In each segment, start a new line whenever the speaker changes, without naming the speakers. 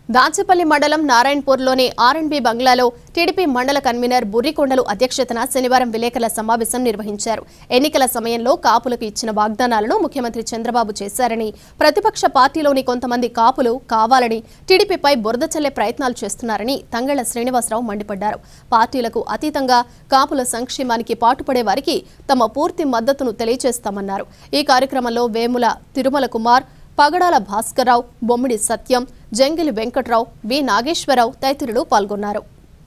దాచేపల్లి మండలం నారాయణపూర్లోని ఆర్ఎండ్బి బంగ్లాలో టీడీపీ మండల కన్వీనర్ బుర్రికొండలు అధ్యక్షతన శనివారం విలేకరుల సమావేశం నిర్వహించారు ఎన్నికల సమయంలో కాపులకు ఇచ్చిన వాగ్దానాలను ముఖ్యమంత్రి చంద్రబాబు చేశారని ప్రతిపక్ష పార్టీలోని కొంతమంది కాపులు కావాలని టీడీపీపై బురద చల్లే ప్రయత్నాలు చేస్తున్నారని తంగళ్ల శ్రీనివాసరావు మండిపడ్డారు పార్టీలకు అతీతంగా కాపుల సంక్షేమానికి పాటుపడే వారికి తమ పూర్తి మద్దతును తెలియజేస్తామన్నారు ఈ కార్యక్రమంలో వేముల తిరుమల కుమార్ పగడాల భాస్కర్రావు బొమ్మిడి సత్యం జంగిలి వెంకట్రావు వి నాగేశ్వరరావు తదితరులు పాల్గొన్నారు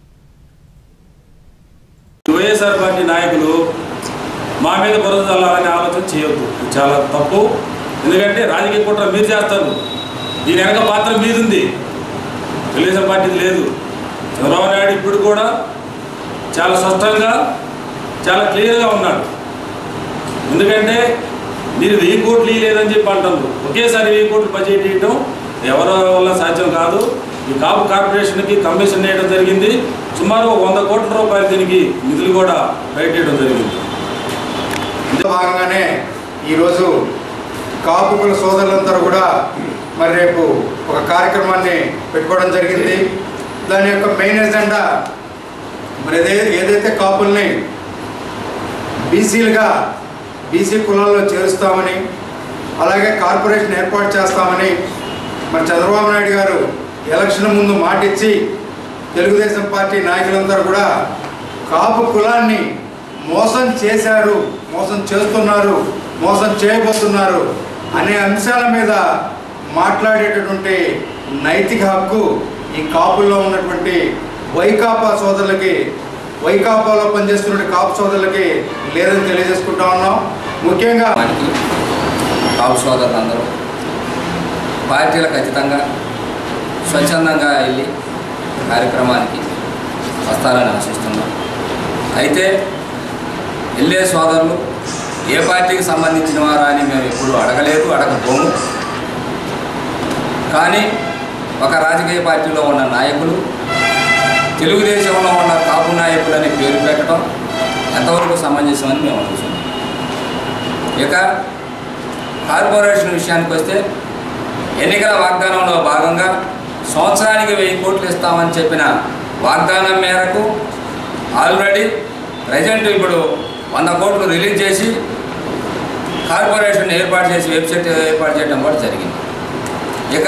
వైఎస్ఆర్ పార్టీ నాయకులు మా మీద బురద చల్లాలని ఆలోచన చేయొద్దు ఇది చాలా తప్పు ఎందుకంటే రాజకీయ కుట్ర మీరు చేస్తారు దీని వెనక పాత్ర మీదుంది తెలుగుదేశం పార్టీ లేదు చంద్రబాబు నాయుడు ఇప్పుడు కూడా చాలా స్పష్టంగా చాలా క్లియర్గా ఉన్నాడు ఎందుకంటే మీరు వెయ్యి కోట్లు ఇవ్వలేదని చెప్పి అంటారు ఒకేసారి వెయ్యి కోట్లు బడ్జెట్ ఇవ్వడం ఎవరి వల్ల సాధ్యం కాదు ఈ కాపు కార్పొరేషన్కి కమిషన్ వేయడం జరిగింది సుమారు ఒక వంద కోట్ల రూపాయలు దీనికి నిధులు కూడా బయటేయడం జరిగింది
ఇందులో భాగంగానే ఈరోజు కాపు కుల సోదరులందరూ కూడా మరి రేపు ఒక కార్యక్రమాన్ని పెట్టుకోవడం జరిగింది దాని యొక్క మెయిన్ ఎజెండా మరి ఏదే ఏదైతే కాపుల్ని బీసీలుగా బీసీ కులాల్లో చేరుస్తామని అలాగే కార్పొరేషన్ ఏర్పాటు చేస్తామని మరి చంద్రబాబు నాయుడు గారు ఎలక్షన్ ముందు మాటిచ్చి తెలుగుదేశం పార్టీ నాయకులందరూ కూడా కాపు కులాన్ని మోసం చేశారు మోసం చేస్తున్నారు మోసం చేయబోతున్నారు అనే అంశాల మీద మాట్లాడేటటువంటి నైతిక హక్కు ఈ కాపుల్లో ఉన్నటువంటి వైకాపా సోదరులకి వైకాపాలో పనిచేస్తున్న కాపు సోదరులకి లేదని తెలియజేసుకుంటా ఉన్నాం ముఖ్యంగా
వారికి కాపు సోదరులందరూ పార్టీలకు ఖచ్చితంగా స్వచ్ఛందంగా వెళ్ళి కార్యక్రమానికి వస్తారని ఆశిస్తున్నాం అయితే వెళ్ళే సోదరులు ఏ పార్టీకి సంబంధించిన వారా అని మేము ఎప్పుడు అడగలేదు అడగబోము కానీ ఒక రాజకీయ పార్టీలో ఉన్న నాయకులు తెలుగుదేశంలో ఉన్న కాపు నాయకులని పేరు పెట్టడం ఎంతవరకు సమంజసమని మేము అడుగుతున్నాం ఇక కార్పొరేషన్ విషయానికి వస్తే ఎన్నికల వాగ్దానంలో భాగంగా సంవత్సరానికి వెయ్యి కోట్లు ఇస్తామని చెప్పిన వాగ్దానం మేరకు ఆల్రెడీ ప్రజెంట్ ఇప్పుడు వంద కోట్లు రిలీజ్ చేసి కార్పొరేషన్ ఏర్పాటు చేసి వెబ్సైట్ ఏర్పాటు చేయడం కూడా జరిగింది ఇక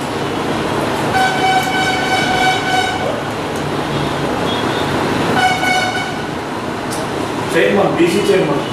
చైర్మన్ బీసీ చైర్మన్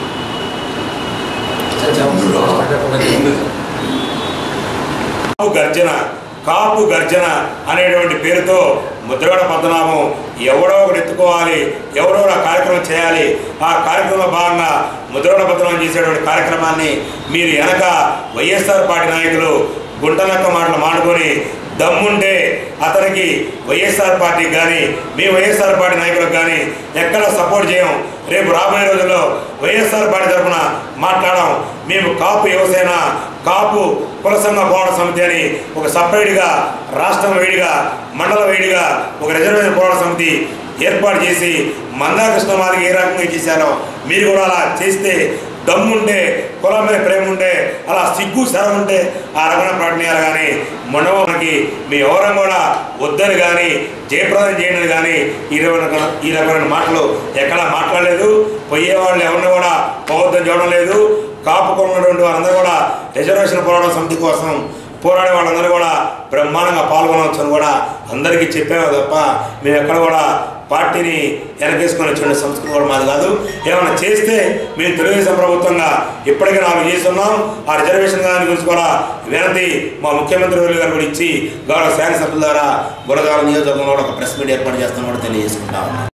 కాపు గర్జన కాపు గర్జన అనేటువంటి పేరుతో ముద్రగడ పద్మనాభం ఎవడో ఒకటి ఎత్తుకోవాలి ఎవరో ఒక కార్యక్రమం చేయాలి ఆ కార్యక్రమంలో భాగంగా ముద్రగడ పద్మనాభం చేసేటువంటి కార్యక్రమాన్ని మీరు వెనక వైఎస్ఆర్ పార్టీ నాయకులు గుంటనక్క మాటలు మానుకొని దమ్ముంటే అతనికి వైఎస్ఆర్ పార్టీకి కానీ మీ వైఎస్ఆర్ పార్టీ నాయకులకు కానీ ఎక్కడ సపోర్ట్ చేయం రేపు రాబోయే రోజుల్లో వైఎస్ఆర్ పార్టీ తరఫున మాట్లాడడం మేము కాపు యువసేన కాపు కుల సంఘ పోరాట సమితి అని ఒక సపరేట్గా రాష్ట్రం వేడిగా మండల వేడిగా ఒక రిజర్వేషన్ పోరాట సమితి ఏర్పాటు చేసి మందా కృష్ణమాదికి ఏ రకంగా చేశారో మీరు కూడా అలా చేస్తే దమ్ముంటే కులం మీద ప్రేమ ఉంటే అలా సిగ్గు శరం ఉంటే ఆ రకమైన ప్రకటనలు కానీ మనకి మీ ఎవరం కూడా వద్దని కానీ జయప్రదం చేయడం కానీ ఈ రకమైన ఈ రకమైన మాటలు ఎక్కడా మాట్లాడలేదు పోయేవాళ్ళు ఎవరిని కూడా పోవద్దని చూడడం లేదు కాపుకున్నటువంటి వారందరూ కూడా రిజర్వేషన్ పోరాటం సమితి కోసం పోరాడే వాళ్ళందరూ కూడా బ్రహ్మాండంగా పాల్గొనవచ్చని కూడా అందరికీ చెప్పాము తప్ప మేము ఎక్కడ కూడా పార్టీని వెనకేసుకొని వచ్చిన సంస్కృతి కూడా మాది కాదు ఏమైనా చేస్తే మేము తెలుగుదేశం ప్రభుత్వంగా ఇప్పటికే నాలుగు చేస్తున్నాం ఆ రిజర్వేషన్ దాని గురించి కూడా వినతి మా ముఖ్యమంత్రి వర్యులు గారు కూడా ఇచ్చి గౌరవ శాసనసభ్యుల ద్వారా బురదాల నియోజకవర్గంలో కూడా ఒక ప్రెస్ మీట్ ఏర్పాటు చేస్తామని కూడా తెలియజేసుకుంటా ఉన్నాం